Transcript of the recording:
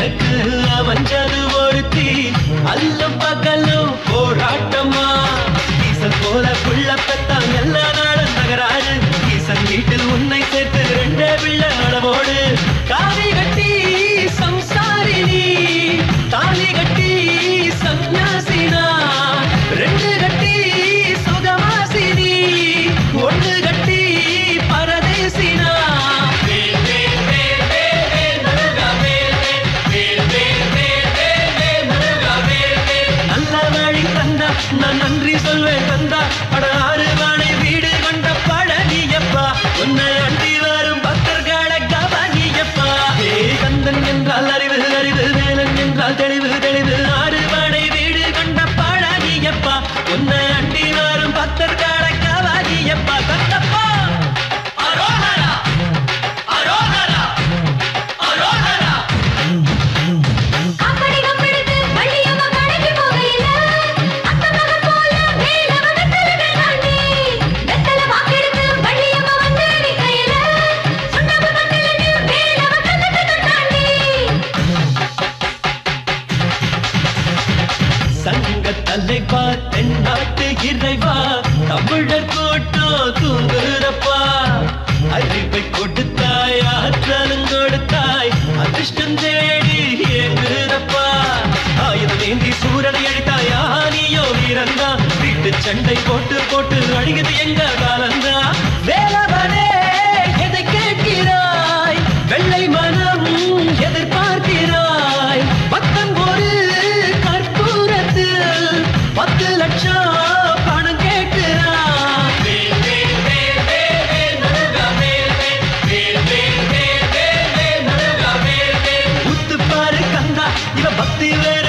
எனக்கு அவஞ்சது ஒருத்தி அல்லும் பகலும் போராட்டமா ஈசன் போல புள்ள பெத்தான் எல்லா நாளும் தகராறு ஈசன் வீட்டில் உன்னை சேர்த்து ரெண்டே பிள்ளை அளவோடு காவி கட்டி சம்சாரினி தாலி கட்டி சந்நியாசினா ரெண்டு கட்டி சுகவாசினி ஒன்று கட்டி பரதேசினா வேல் வேல் வேல் வேல் வேல் முருகா வேல் வேல் வேல் வேல் வேல் வேல் முருகா வேல் வேல் நல்ல வழி தந்தா நான் நன்றி சொல்வேன் தந்தா அட ஆறு வாழை வீடு கொண்ட பழனியப்பா உன்னை அண்டி வரும் பக்தர்களை கவனியப்பா ஏ கந்தன் என்றால் அறிவு அறிவு வேலன் என்றால் தெளிவு தெளிவு ஆறு வாழை வீடு கொண்ட பழனியப்பா உன்னை அண்டி வரும் பக்தர்களை கவனியப்பா கந்தப்பா அரோஹரா அரோஹரா அரோஹரா காப்படிகம் பிடித்து வள்ளியம்மா கடைக்கு போகையில, அத்த மகன் போல வேலவ வெத்தலை தாண்டி, வெத்தலை வாக்கெடுத்து வள்ளியம்மா வந்து நிக்கையில, சுண்ணாம்பு மண்ணிலிருந்து வேலவ கன்னத்தை தொட்டாண்டி. சங்க தலைவா தென்னாட்டு இறைவா தமிழர் கூட்டம் தூங்குறப்பா அறிவை கொடுத்தாய் ஆற்றலும் கொடுத்தாய் அதிர்ஷ்டம் தேடி ஏங்குறப்பா ஆயுதம் ஏந்தி சூரனை அழித்தாய் ஆனியோ வீரந்தா வீட்டு சண்டை போட்டு போட்டு அழிகுது எங்க காலந்தா வேலவனே எதை கேட்கிறாய் வெள்ளை மனம் எதிர்பார்க்கிறாய் பத்தம் ஒரு கற்பூரத்தில் பத்து லட்சம் பணம் கேட்கிறாய் வேல், வேல், வேல், வேல், வேல், முருகா, வேல், வேல், வேல், வேல், வேல், வேல், வேல், முருகா, வேல், வேல். உத்து பாரு கந்தா இவ பக்தி வேற